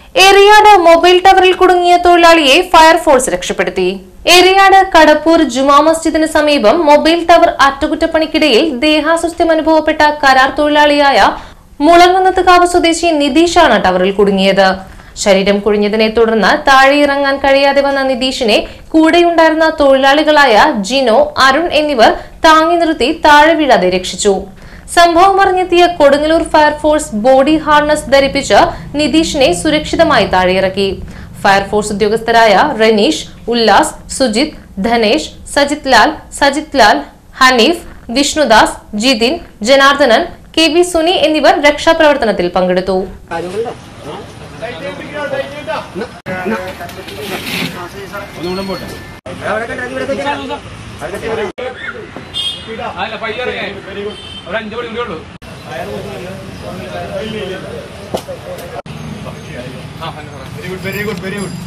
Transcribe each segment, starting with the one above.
Eriyad mobile ടവറിൽ കുടുങ്ങിയ തൊഴിലാളിയെ ഫയർഫോഴ്സ് രക്ഷപ്പെടുത്തി എറിയാട് കടപ്പൂർ ജുമാ മസ്ജിദിന് സമീപം മൊബൈൽ ടവർ അറ്റകുറ്റപ്പണിക്കിടയിൽ ദേഹാസ്വസ്ഥ്യം അനുഭവപ്പെട്ട കരാർ തൊഴിലാളിയായ മുളങ്ങുന്നത്തുകാവ് സ്വദേശി നിതീഷാണ് ടവറിൽ കുടുങ്ങിയത് ശരീരം കുഴിഞ്ഞതിനെ തുടർന്ന് താഴെ ഇറങ്ങാൻ കഴിയാതെ വന്ന നിതീഷിനെ കൂടെയുണ്ടായിരുന്ന തൊഴിലാളികളായ ജിനോ അരുൺ എന്നിവർ താങ്ങി നിർത്തി താഴെ വീഴാതെ രക്ഷിച്ചു സംഭവം അറിഞ്ഞെത്തിയ കൊടുങ്ങല്ലൂർ ഫയർഫോഴ്സ് ബോഡി ഹാർനസ് ധരിപ്പിച്ച് നിതീഷിനെ സുരക്ഷിതമായി താഴെയിറക്കി ഫയർഫോഴ്സ് ഉദ്യോഗസ്ഥരായ റനീഷ് ഉല്ലാസ് സുജിത് ധനേഷ് സജിത് ലാൽ സജിത് ലാൽ ഹനീഫ് വിഷ്ണുദാസ് ജിതിൻ ജനാർദ്ദനൻ കെ വി സുനി എന്നിവർ രക്ഷാപ്രവർത്തനത്തിൽ പങ്കെടുത്തു അല്ല പയ്യറങ്ങേ ഒരു അഞ്ചു മണി കൂടെ ഉള്ളൂ വെരി ഗുഡ് വെരി ഗുഡ്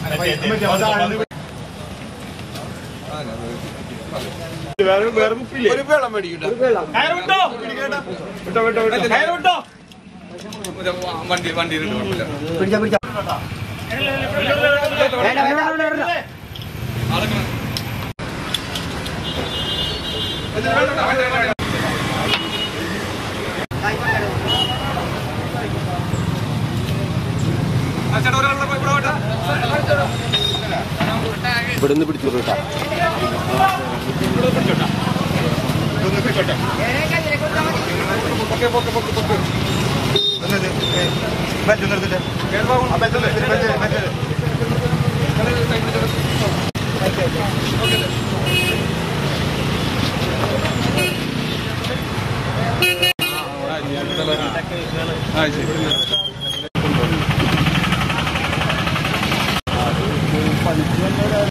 വേറെ വേറെ മുപ്പില്ലേ ഒരു വെള്ളം മേടിക്കട്ടെ കയറുണ്ടോ വിട്ടോ വിട്ടോ വിട്ടോ കയറുണ്ടോ വണ്ടി വണ്ടി കുഴപ്പമില്ല ചേട്ടാ ഒരാളുടെ ഇവിടെ വേണ്ട ഇവിടുന്ന് പിടിച്ചോളൂ കേട്ടോ ഇതൊന്ന് പിടിച്ചോട്ടെ പൊക്കെ പൊക്കെ പൊക്കെ പൊക്കെ ബെറ്റ് നിർത്തിട്ട് ആ ബെറ്റ് ബെറ്റ് ബെറ്റ് ആ ശരി പണിക്ക്